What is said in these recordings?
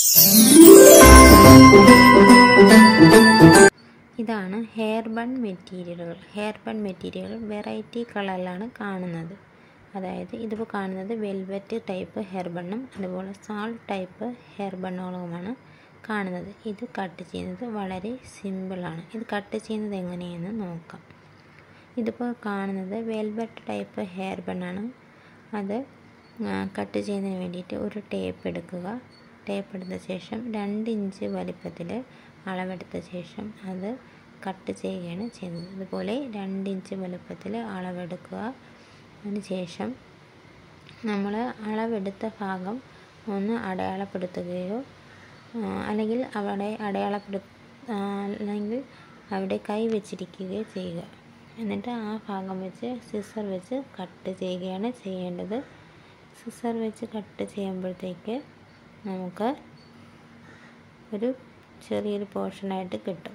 ഇതാണ് hair bun മെറ്റീരിയലുകൾ hair bun material variety കളറിലാണ് കാണുന്നത് അതായത് ഇതിപ്പോൾ കാണുന്നത് വെൽവെറ്റ് ടൈപ്പ് ഹെയർ ബണ്ണും അതുപോലെ സാൾ ടൈപ്പ് ഹെയർ ബണ്ണുകളുമാണ് കാണുന്നത് ഇത് കട്ട് ചെയ്യുന്നത് വളരെ സിമ്പിളാണ് ഇത് കട്ട് ചെയ്യുന്നത് എങ്ങനെയെന്ന് നോക്കാം ഇതിപ്പോൾ കാണുന്നത് വെൽവെറ്റ് ടൈപ്പ് ഹെയർ ബണ്ണാണ് അത് കട്ട് ചെയ്യുന്നതിന് വേണ്ടിയിട്ട് ഒരു ടേപ്പ് എടുക്കുക ടേപ്പ് എടുത്ത ശേഷം രണ്ട് ഇഞ്ച് വലിപ്പത്തിൽ അളവെടുത്ത ശേഷം അത് കട്ട് ചെയ്യുകയാണ് ചെയ്യുന്നത് അതുപോലെ രണ്ട് ഇഞ്ച് വലുപ്പത്തിൽ അളവെടുക്കുക അതിന് ശേഷം നമ്മൾ അളവെടുത്ത ഭാഗം ഒന്ന് അടയാളപ്പെടുത്തുകയോ അല്ലെങ്കിൽ അവിടെ അടയാളപ്പെടു അല്ലെങ്കിൽ അവിടെ കൈ വെച്ചിരിക്കുകയോ ചെയ്യുക എന്നിട്ട് ആ ഭാഗം വെച്ച് സിസർ വെച്ച് കട്ട് ചെയ്യുകയാണ് ചെയ്യേണ്ടത് സിസർ വെച്ച് കട്ട് ചെയ്യുമ്പോഴത്തേക്ക് നമുക്ക് ഒരു ചെറിയൊരു പോർഷനായിട്ട് കിട്ടും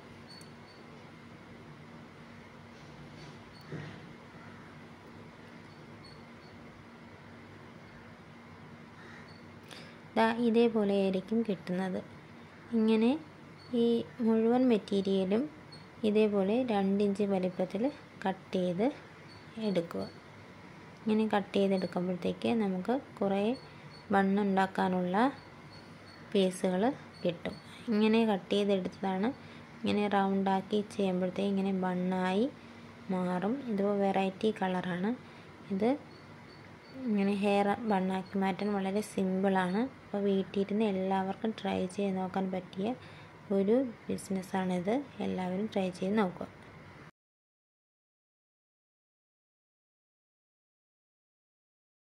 ദാ ഇതേപോലെ ആയിരിക്കും കിട്ടുന്നത് ഇങ്ങനെ ഈ മുഴുവൻ മെറ്റീരിയലും ഇതേപോലെ രണ്ടിഞ്ച് വലിപ്പത്തിൽ കട്ട് ചെയ്ത് എടുക്കുക ഇങ്ങനെ കട്ട് ചെയ്തെടുക്കുമ്പോഴത്തേക്ക് നമുക്ക് കുറേ ബണ്ണുണ്ടാക്കാനുള്ള പീസുകൾ കിട്ടും ഇങ്ങനെ കട്ട് ചെയ്തെടുത്തതാണ് ഇങ്ങനെ റൗണ്ടാക്കി ചെയ്യുമ്പോഴത്തേക്ക് ഇങ്ങനെ ബണ്ണായി മാറും ഇതിപ്പോൾ വെറൈറ്റി കളറാണ് ഇത് ഇങ്ങനെ ഹെയർ ബണ്ണാക്കി മാറ്റാൻ വളരെ സിമ്പിളാണ് അപ്പോൾ വീട്ടിലിരുന്ന് എല്ലാവർക്കും ട്രൈ ചെയ്ത് നോക്കാൻ പറ്റിയ ഒരു ബിസിനസ്സാണിത് എല്ലാവരും ട്രൈ ചെയ്ത് നോക്കുക